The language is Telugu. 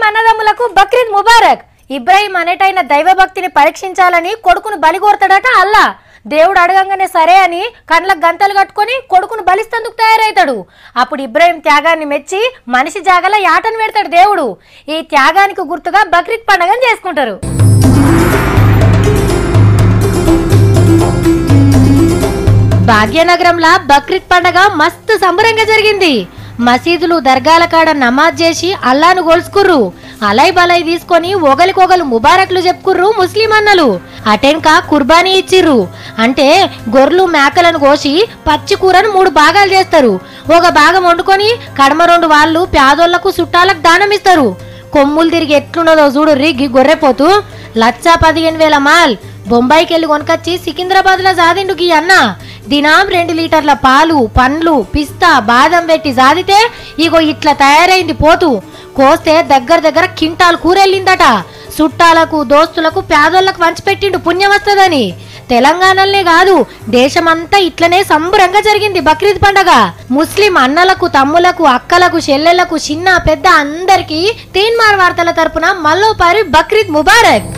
అన్నదమ్ములకు బక్రీద్ ముబారక్ ఇబ్రాహిం అనేటైన దైవభక్తిని పరీక్షించాలని కొడుకును బలి కోరతాడట అల్లా దేవుడు అడగంగానే సరే అని కండ్లకు గంతలు కట్టుకొని కొడుకును బలిస్తందుకు తయారవుతాడు అప్పుడు ఇబ్రాహిం త్యాగాన్ని మెచ్చి మనిషి జాగల యాటను పెడతాడు దేవుడు ఈ త్యాగానికి గుర్తుగా బక్రీద్ పండుగను చేసుకుంటారు భాగ్యనగరంలో బక్రీద్ పండగ మస్తు సంబరంగా జరిగింది మసీదులు దర్గాల కాడ నమాజ్ చేసి అల్లాను గొలుసుకుర్రు అలై బలై తీసుకొని ఒకలికొగలు ముబారక్లు చెప్పుకుర్రు ముస్లిం అన్నలు అటెన్క కుర్బానీ ఇచ్చిర్రు అంటే గొర్రెలు మేకలను కోసి పచ్చి కూరను మూడు భాగాలు చేస్తారు ఒక భాగం వండుకొని కడమ రెండు వాళ్ళు పేదోళ్లకు చుట్టాలకు దానం ఇస్తారు కొమ్ములు తిరిగి ఎట్లున్నదో చూడు రిగ్గి గొర్రెపోతూ లచ్చా పదిహేను వేల మాల్ బొంబాయికి వెళ్ళి కొనుకొచ్చి సికింద్రాబాద్ లో సాదిండు గీ అన్న దినాం రెండు లీటర్ల పాలు పండ్లు పిస్తా బాదం పెట్టి సాదితే ఇగో ఇట్లా తయారైంది పోతూ కోస్తే దగ్గర దగ్గర కింటాల్ కూరెళ్ళిందట చుట్టాలకు దోస్తులకు పేదోళ్లకు పంచిపెట్టిండు పుణ్యం వస్తుందని తెలంగాణలోనే కాదు దేశమంతా ఇట్లనే సంబరంగా జరిగింది బక్రీద్ పండగ ముస్లిం అన్నలకు తమ్ములకు అక్కలకు చెల్లెళ్లకు చిన్న పెద్ద అందరికీ తీన్మార్ వార్తల తరపున మల్లోపారి బక్రీద్ ముబారక్